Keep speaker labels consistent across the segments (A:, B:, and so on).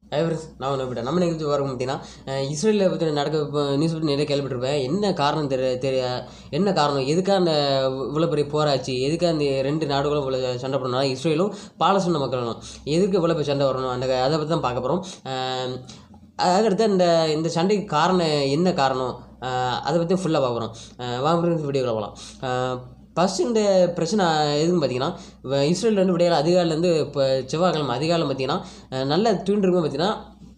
A: ஐவரஸ் நான் ஒன்று விட்டேன் நம்ம நிகழ்ச்சி வரும் அப்படின்னா இஸ்ரேலில் பற்றி நடக்க இப்போ நியூஸ் பற்றி நிறைய கேள்விப்பட்டிருப்பேன் என்ன காரணம் தெரிய தெரிய என்ன காரணம் எதுக்காக அந்த இவ்வளோ பெரிய போராச்சு எதுக்காக அந்த ரெண்டு நாடுகளும் இவ்வளோ சண்டை போடணும் இஸ்ரேலும் பாலஸ்தீன மக்களும் எதுக்கு இவ்வளோ பெரிய சண்டை வரணும் அந்த அதை பற்றி தான் பார்க்க போகிறோம் அதுக்கடுத்து இந்த இந்த சண்டைக்கு காரணம் என்ன காரணம் அஹ் அதை பற்றி ஃபுல்லாக பார்க்குறோம் வாங்க வீடியோவில் போகலாம் ஃபஸ்ட்டு இந்த பிரச்சனை எதுன்னு பார்த்தீங்கன்னா வ- இஸ்ரேல் வந்து விடையால் அதிகாரிலேருந்து இப்போ செவ்வாய்க்கிழமை அதிகாலம் பார்த்தீங்கன்னா அஹ் நல்ல தூண்டிருக்கும் பார்த்தீங்கன்னா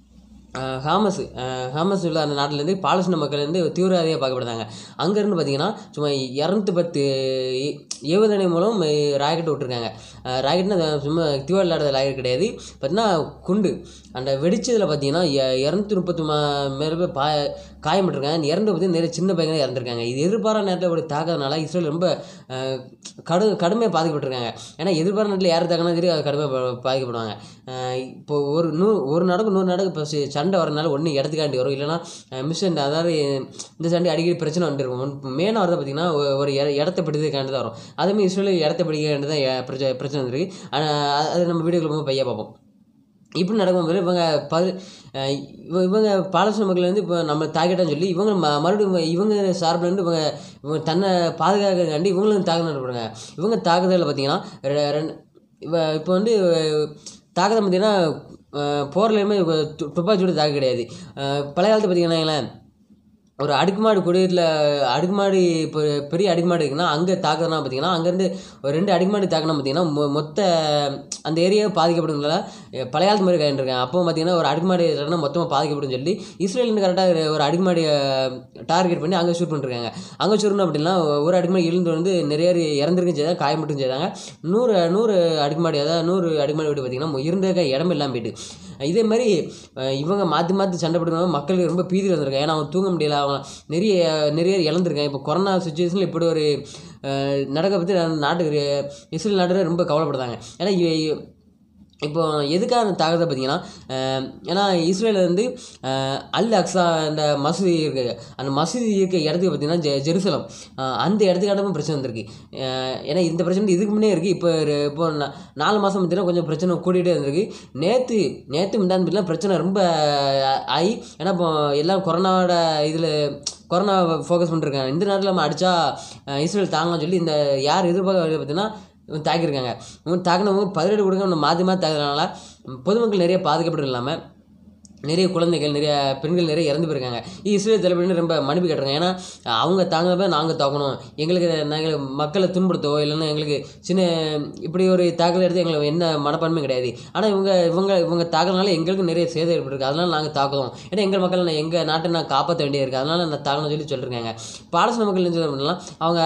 A: அஹ் ஹாமஸ் அஹ் ஹாமஸ் உள்ள அந்த நாட்டிலேருந்து பாலஸ்தீன மக்கள் வந்து தீவிரவாதியாக பார்க்கப்படுறாங்க அங்கேருந்து பார்த்தீங்கன்னா சும்மா இரநூத்தி பத்து ஏ- ஏவுகணை மூலம் அஹ் ராக்கெட் விட்டுருக்காங்க அஹ் ராக்கெட்னா அது சும்மா தீவிர இல்லாத ராக்கெட் கிடையாது பார்த்தீங்கன்னா குண்டு அந்த வெடிச்சதில் பார்த்தீங்கன்னா இரநூத்தி முப்பத்தி மா மேலே பேர் பா காயப்பட்டிருக்காங்க அந்த இறந்து பற்றி நிறைய சின்ன பையங்க இறந்துருக்காங்க இது எதிர்பாராத நேரத்தில் ஒரு தாக்குறதுனால இஸ்ரேல் ரொம்ப அஹ், கடு கடுமையாக பாதிக்கப்பட்டிருக்காங்க ஏன்னா எதிர்பாராத நேரத்தில் யார் தாக்கினா தெரியும் கடுமையாக பா- பாதிக்கப்படுவாங்க அஹ், இப்போ ஒரு நூ ஒரு நாடுக்கு நூறு நாடுக்கு இப்போ சி- சண்டை வரனால ஒன்று இடத்துக்காண்டி வரும் இல்லைன்னா மிஷன் அதாவது இந்த சண்டை அடிக்கடி பிரச்சனை வந்துருக்கும் மெயினாக வரது பார்த்தீங்கன்னா ஒ- ஒரு இட இடத்த பிடிக்கிறதுக்காண்டி தான் வரும் அதுமாதிரி இஸ்ரேல் இடத்த பிடிக்க தான் எ- பிரச்சனை பிரச்சனை வந்துருக்கு ஆனால் அது நம்ம வீடியோக்குள்ள போய் பையா பார்ப்போம் இப்படி நடக்கும்போது இவங்க பது அஹ் இவ- இவங்க பாலஸ்தீன மக்கள் வந்து இப்போ நம்ம தாக்கிட்டான்னு சொல்லி இவங்க ம மறுபடியும் இவங்க- இவங்க சார்பில் இருந்து இவங்க இவங்க தன்னை பாதுகாக்கிறதுக்காண்டி இவங்களும் தாக்குதல் நடப்படுறாங்க இவங்க தாக்குதலில் பார்த்தீங்கன்னா ரெ- ரெண்டு இவ இப்போ வந்து தாக்குதல் பார்த்தீங்கன்னா போர்லையுமே துப்பாக்கியோட தாக்கு கிடையாது அஹ் பழைய காலத்து பார்த்தீங்கன்னா வைங்களேன், ஒரு அடுக்குமாடி குடியிருல அடுக்குமாடி இப்போ பெரிய அடுக்குமாடி இருக்குன்னா அங்கே தாக்குறதுனா பார்த்தீங்கன்னா அங்கேருந்து ஒரு ரெண்டு அடுக்குமாடி தாக்குனா பார்த்தீங்கன்னா மொ- மொத்த அந்த ஏரியாவை பாதிக்கப்படுங்களா பழைய காலத்து மாதிரி கைண்டிருக்கேன் அப்போ பார்த்தீங்கன்னா ஒரு அடுக்குமாடி இல்லைன்னா மொத்தமாக பாதிக்கப்படும் சொல்லி இஸ்ரேலேருந்து கரெக்டாக ஒரு அடுக்குமாடியை டார்கெட் பண்ணி அங்கே ஷூட் பண்ணிருக்காங்க அங்கே ஷூட்னு அப்படின்னா ஒரு அடுக்குமாடி இழுந்து வந்து நிறைய பேர் இறந்துருக்கும் செய்தாங்க காயப்பட்டும் செய்தாங்க நூறு நூறு அடுக்குமாடி அதாவது நூறு அடுக்குமாடி வீடு பார்த்தீங்கன்னா இருந்ததுக்க இடம் இல்லாமல் போயிட்டு இதே மாதிரி அஹ், இவங்க மாற்றி மாற்றி சண்டை போடுறவங்க மக்களுக்கு ரொம்ப பீதி வந்திருக்காங்க ஏன்னா அவங்க தூங்க முடியல அவங்க நிறைய நிறைய இழந்திருக்காங்க இப்போ கொரோனா சுச்சுவேஷனில் இப்படி ஒரு அஹ், நடக்க பற்றி நாட்டுக்கு இஸ்ரேல் நாட்டில் ரொம்ப கவலைப்படுறாங்க ஏன்னா இ- இப்போ எதுக்காக அந்த தாக்கத்தை பார்த்தீங்கன்னா அஹ், ஏன்னா இஸ்ரேலில் வந்து அஹ், அல் அக்ஸா அந்த மசூதி இருக்கு அந்த மசூதி இருக்க இடத்துக்கு பார்த்தீங்கன்னா ஜெ ஜெருசலம் அஹ், அந்த இடத்துக்காட்டமும் பிரச்சனை வந்திருக்கு அஹ், ஏன்னா இந்த பிரச்சனை இதுக்கு முன்னே இருக்குது இப்போ ஒரு- இப்போ நா- நாலு மாதம் பார்த்தீங்கன்னா கொஞ்சம் பிரச்சனை கூடிகிட்டே இருந்திருக்கு நேற்று நேற்று முந்தாந்து பார்த்தீங்கன்னா பிரச்சனை ரொம்ப அஹ், ஆகி ஏன்னா இப்போ எல்லாம் கொரோனாவோட இதில் கொரோனா ஃபோக்கஸ் பண்ணிருக்காங்க இந்த நேரத்தில் நம்ம அடித்தா இஸ்ரேல் தாங்கன்னு சொல்லி இந்த யார் எதிர்பார்க்க பார்த்தீங்கன்னா இவன் தாக்கியிருக்காங்க இவன் தாக்கினவங்க பதினெட்டு கொடுக்க இவனை மாற்றி மாற்றி தாக்குறதுனால பொதுமக்கள் நிறைய பாதிக்கப்பட்டு இல்லாமல் நிறைய குழந்தைகள் நிறைய பெண்கள் நிறைய இறந்து போயிருக்காங்க இஸ்ரேல் தலைவர்கள் ரொம்ப மன்னிப்பு கேட்டுறாங்க ஏன்னா அவங்க தாங்கினப்ப நாங்கள் தாக்கணும் எங்களுக்கு நாங்கள் மக்களை துன்புறுத்தவோ இல்லைன்னா எங்களுக்கு சின்ன இப்படி ஒரு தாக்கல் எடுத்து எங்களுக்கு என்ன மனப்பான்மையும் கிடையாது ஆனால் இவங்க இவங்க இவங்க தாக்குறதுனால எங்களுக்கு நிறைய சேதம் ஏற்பட்டிருக்கு அதனால நாங்கள் தாக்குறோம் ஏன்னா எங்கள் மக்கள் நான் எங்கள் நாட்டை நான் காப்பாற்ற வேண்டியிருக்கு அதனால நான் தாக்கணும்னு சொல்லி சொல்லியிருக்காங்க பாலஸ்தீன மக்கள் என்ன சொல்ல அப்படின்னா அவங்க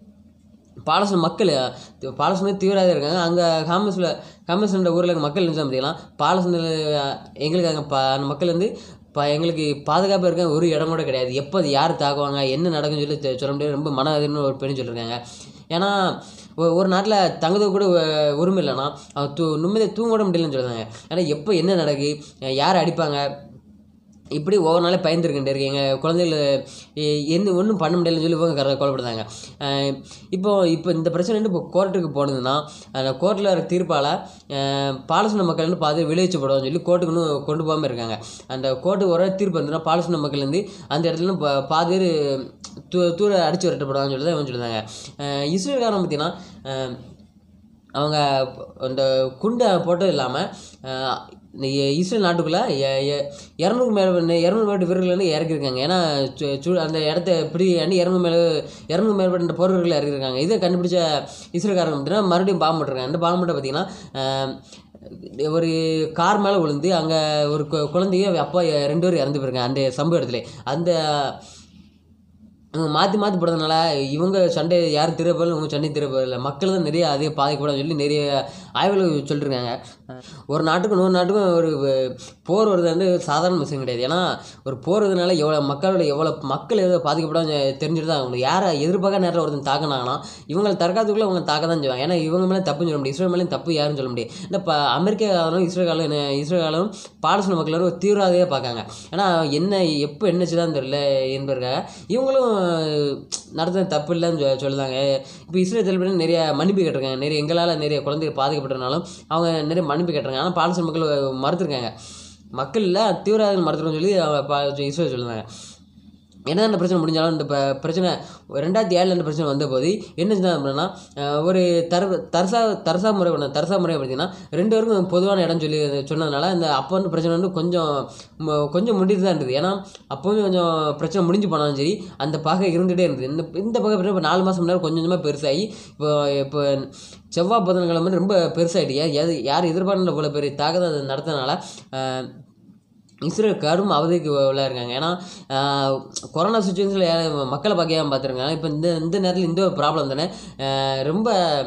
A: பாலஸ்தீன மக்கள் பாலஸ்தீன தீவிரவாதிகள் இருக்காங்க அங்கே ஹாமஸில் ஹாமஸ்ன்ற ஊரில் இருக்க மக்கள் என்ன முடியலாம் பாலஸ்தீன எங்களுக்கு அங்கே பா அந்த மக்கள் வந்து இப்போ எங்களுக்கு பாதுகாப்பாக இருக்க ஒரு இடம் கூட கிடையாது எப்போ அது யார் தாக்குவாங்க என்ன நடக்கும்னு சொல்லி தெ- சொல்ல முடியாது ரொம்ப மன அதிர்னு ஒரு பெண் சொல்லியிருக்காங்க ஏன்னா ஒ- ஒரு நாட்டில் தங்குறது கூட உ- உரிமை இல்லைன்னா அவன் தூ நிம்மதியாக தூங்க கூட முடியலன்னு சொல்லுறாங்க ஏன்னா எப்போ என்ன நடக்கு யார் அடிப்பாங்க இப்படி ஒவ்வொரு நாளே பயந்துருக்கிட்டே இருக்கு எங்கள் குழந்தைகள் எ- எந்த ஒன்றும் பண்ண முடியலன்னு சொல்லி இவங்க கர கொலைப்படுத்தாங்க அஹ் இப்போ இப்போ இந்த பிரச்சனை வந்து இப்போ கோர்ட்டுக்கு போனதுன்னா அந்த கோர்ட்டில் வர தீர்ப்பால் பாலஸ்தீன மக்கள் வந்து பாதி விளைவிச்சப்படுவோம்னு சொல்லி கோர்ட்டுக்கு இன்னும் கொண்டு போகாமல் இருக்காங்க அந்த கோர்ட்டுக்கு வர தீர்ப்பு வந்துன்னா பாலஸ்தீன மக்கள் வந்து அந்த இடத்துல இருந்து பா- பாதி பேர் தூ தூர அடிச்சு விரட்டப்படுவாங்கன்னு சொல்லி தான் இவங்க சொல்லியிருந்தாங்க அஹ் இஸ்ரேல்காரன் பார்த்தீங்கன்னா அஹ் அவங்க அந்த குண்டை போட்டது இல்லாமல் இஸ்ரேல் நாட்டுக்குள்ளே இரநூறு மேலே இரநூறு மேற்பட்ட வீரர்கள் வந்து இறக்கிருக்காங்க ஏன்னா சு- சு- அந்த இடத்த பிடி அண்டி இரநூறு மேலே இரநூறு மேற்பட்ட போர்வர்கள் இறக்கிருக்காங்க இதை கண்டுபிடிச்ச இஸ்ரேல்காரங்க பார்த்தீங்கன்னா மறுபடியும் பாம்பு போட்டிருக்காங்க அந்த பாம்பு மட்டும் பார்த்தீங்கன்னா அஹ், ஒரு கார் மேலே விழுந்து அங்கே ஒரு கு- குழந்தையும் அப்பா ரெண்டு பேரும் இறந்து போயிருக்காங்க அந்த சம்பவ இடத்துல அந்த இவங்க மாற்றி மாற்றி போடுறதுனால இவங்க சண்டை யாரும் திருப்பதில்லை இவங்க சண்டை திருப்பதில்லை மக்கள் தான் நிறைய அதிக பாதிக்கப்படும் சொல்லி நிறைய ஆய்வுகள் சொல்லியிருக்காங்க ஒரு நாட்டுக்கும் இன்னொரு நாட்டுக்கும் ஒரு வ- போர் வருது வந்து சாதாரண விஷயம் கிடையாது ஏன்னா ஒரு போர் வருதுனால எவ்வளோ மக்களோட எவ்வளோ மக்கள் எவ்வளோ பாதிக்கப்படும் தெரிஞ்சுட்டு தான் ஆகணும் யாரை எதிர்பார்க்க நேரத்தில் ஒருத்தன் தாக்கினாங்கன்னா இவங்களை தற்காத்துக்குள்ளே அவங்க தாக்க தான் செய்வாங்க ஏன்னா இவங்க மேலே தப்புன்னு சொல்ல முடியும் இஸ்ரேல் மேலேயும் தப்பு யாருன்னு சொல்ல முடியும் இந்த ப அமெரிக்காவும் இஸ்ரேலும் இஸ்ரேலும் பாலஸ்தீன மக்களும் ஒரு தீவிரவாதியாக பார்க்காங்க ஏன்னா என்ன எப்போ என்னச்சு தான் தெரியல என்பதற்காக இவங்களும் நடத்துறது தப்பு இல்லைன்னு சொ- சொல்லுதாங்க இப்போ இஸ்ரேல் தலைவர் நிறைய மன்னிப்பு கேட்டிருக்காங்க நிறைய எங்களால் நிறைய குழந்தைகள் பாதிக்கப்பட்டதுனாலும் அவங்க நிறைய மன்னிப்பு கேட்டிருக்காங்க ஆனால் பாலஸ்தீன மக்கள் மறுத்துருக்காங்க மக்கள் இல்லை தீவிரவாதிகள் மறந்துடும் சொல்லி அவங்க ப- இஸ்ரேல் சொல்லுவாங்க என்ன அந்த பிரச்சனை முடிஞ்சாலும் இந்த ப- பிரச்சனை ரெண்டாயிரத்தி ஏழில் இந்த பிரச்சனை வந்தபோது என்ன செஞ்சாங்க அப்படின்னா அஹ் ஒரு தர தரசா தரசா முறை பண்ண தரசா முறை பார்த்தீங்கன்னா ரெண்டு பேருக்கும் பொதுவான இடம் சொல்லி சொன்னதுனால இந்த அப்போ வந்து பிரச்சனை வந்து கொஞ்சம் ம- கொஞ்சம் முடிட்டு தான் இருந்தது ஏன்னா அப்போவும் கொஞ்சம் பிரச்சனை முடிஞ்சு போனாலும் சரி அந்த பகை இருந்துகிட்டே இருந்தது இந்த இந்த பகை பிரச்சனை இப்போ நாலு மாதம் முன்னாடி கொஞ்சம் கொஞ்சமாக பெருசாகி இப்போ இப்போ செவ்வாய் புதன்கிழமை வந்து ரொம்ப பெருசாகிட்டு யார் யார் எதிர்பார்க்கல போல பெரிய தாக்கத்தை அது நடத்தினால அஹ், இஸ்ரேல் கரும் அவதிக்கு உள்ள இருக்காங்க ஏன்னா ஆஹ், கொரோனா சுச்சுவேஷனில் மக்களை பார்க்காம பார்த்துருக்காங்க இப்போ இந்த இந்த நேரத்தில் இந்த ஒரு ப்ராப்ளம் தானே ஆஹ், ரொம்ப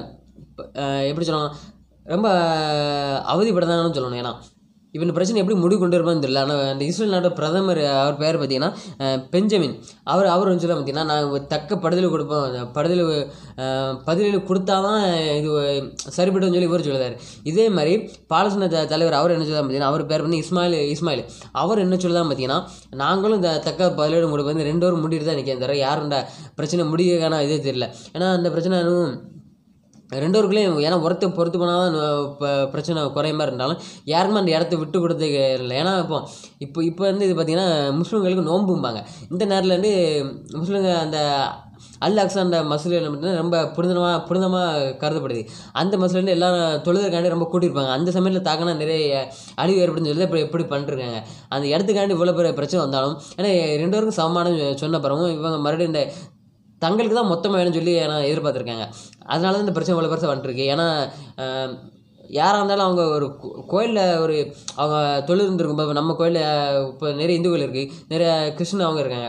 A: ஆஹ், எப்படி சொல்லணும் ரொம்ப அவதிப்படதான்னு சொல்லணும் ஏன்னா இப்போ இந்த பிரச்சனை எப்படி முடிவு கொண்டு வருப்பான்னு தெரியல ஆனால் அந்த இஸ்ரேல் நாட்டோட பிரதமர் அவர் பேர் பார்த்தீங்கன்னா அஹ், பெஞ்சமின் அவர் அவர் வந்து சொல்ல பார்த்தீங்கன்னா நான் தக்க படுதல் கொடுப்போம் அந்த படுதல் அஹ், பதில் கொடுத்தாதான் இது சரிபட்டுன்னு சொல்லி இவர் சொல்லுதார் இதே மாதிரி பாலஸ்தீன த- தலைவர் அவர் என்ன சொல்லுதா பார்த்தீங்கன்னா அவர் பேர் வந்து இஸ்மாயில் இஸ்மாயில் அவர் என்ன சொல்லுதா பார்த்தீங்கன்னா நாங்களும் இந்த தக்க பதிலீடு கொடுப்போம் வந்து ரெண்டு பேரும் முடிட்டு தான் நிற்கிறேன் தவிர யாரும் இந்த பிரச்சனை முடியக்கான இதே தெரியல ஏன்னா அந்த பிரச்சனை இன்னும் ரெண்டு பேருக்குள்ளேயும் ஏன்னா ஒருத்த பொறுத்து போனால் தான் இப்போ பிரச்சனை குறைய மாதிரி இருந்தாலும் யாருமே அந்த இடத்த விட்டு கொடுத்தே இல்லை ஏன்னா இப்போ இப்போ இப்போ வந்து இது பார்த்திங்கன்னா முஸ்லீம்களுக்கு நோம்பும்பாங்க இந்த நேரத்தில் வந்து முஸ்லீம்க அந்த அல் அக்ஸா அந்த மசூல் என்ன பண்ணுறது ரொம்ப புனிதமாக புனிதமாக கருதப்படுது அந்த மசூல் வந்து எல்லாம் தொழுதற்காண்டி ரொம்ப கூட்டியிருப்பாங்க அந்த சமயத்தில் தாக்கினா நிறைய அழிவு ஏற்படுன்னு சொல்லி இப்போ எப்படி பண்ணிருக்காங்க அந்த இடத்துக்காண்டி இவ்வளோ பெரிய பிரச்சனை வந்தாலும் ஏன்னா ரெண்டு பேருக்கும் சமமான சொன்ன பிறகும் இவங்க மறுபடியும் இந்த தங்களுக்கு தான் மொத்தமாக வேணும்னு சொல்லி நான் எதிர்பார்த்துருக்காங்க அதனால தான் இந்த பிரச்சனை இவ்வளோ பெருசாக வந்துருக்கு ஏன்னா ஆஹ், யாராக இருந்தாலும் அவங்க ஒரு கோயிலில் ஒரு அவங்க தொழில் இருந்திருக்கும் இப்போ நம்ம கோயிலில் இப்போ நிறைய இந்துக்கள் இருக்குது நிறைய கிருஷ்ணன் அவங்க இருக்காங்க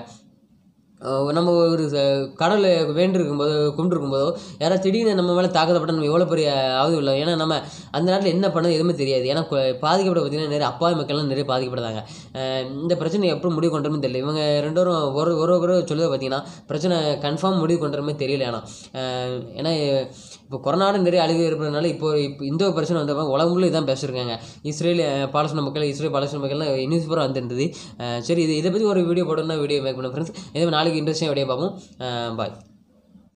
A: அஹ் நம்ம ஒரு ச- கடவுளை வேண்டிருக்கும் போதோ கும்பிட்டுருக்கும் போதோ யாராவது திடீர்னு நம்ம மேலே தாக்கத்தப்பட்ட நம்ம எவ்வளோ பெரிய ஆவது இல்லை ஏன்னா நம்ம அந்த நேரத்தில் என்ன பண்ணது எதுவுமே தெரியாது ஏன்னா கொ- பாதிக்கப்பட பார்த்தீங்கன்னா நிறைய அப்பாவி மக்கள்லாம் நிறைய பாதிக்கப்படுறாங்க அஹ் இந்த பிரச்சனை எப்படி முடிவு கொண்டு வரணும்னு தெரியல இவங்க ரெண்டு பேரும் ஒரு ஒரு ஒரு சொல்லுவது பார்த்தீங்கன்னா பிரச்சனை கன்ஃபார்ம் முடிவு கொண்டு வர மாதிரி தெரியல ஏன்னா அஹ் ஏன்னா இப்போ கொரோனாவோட நிறைய அழிவு ஏற்படுறதுனால இப்போ இப்போ இந்த ஒரு பிரச்சனை வந்தப்போ உலகம் முழு இதான் பேசியிருக்காங்க இஸ்ரேல் அஹ், பாலஸ்தீன மக்கள் இஸ்ரேல் பாலஸ்தீன மக்கள்லாம் நியூஸ் பூரா வந்துருந்தது அஹ் சரி இது இதை பற்றி ஒரு வீடியோ போடணும்னா வீடியோ மேக் பண்ண ஃப்ரெண்ட்ஸ் இதே மாதிரி நாளைக்கு இன்ட்ரெஸ்டிங் வீடியோ பார்ப்போம் பாய்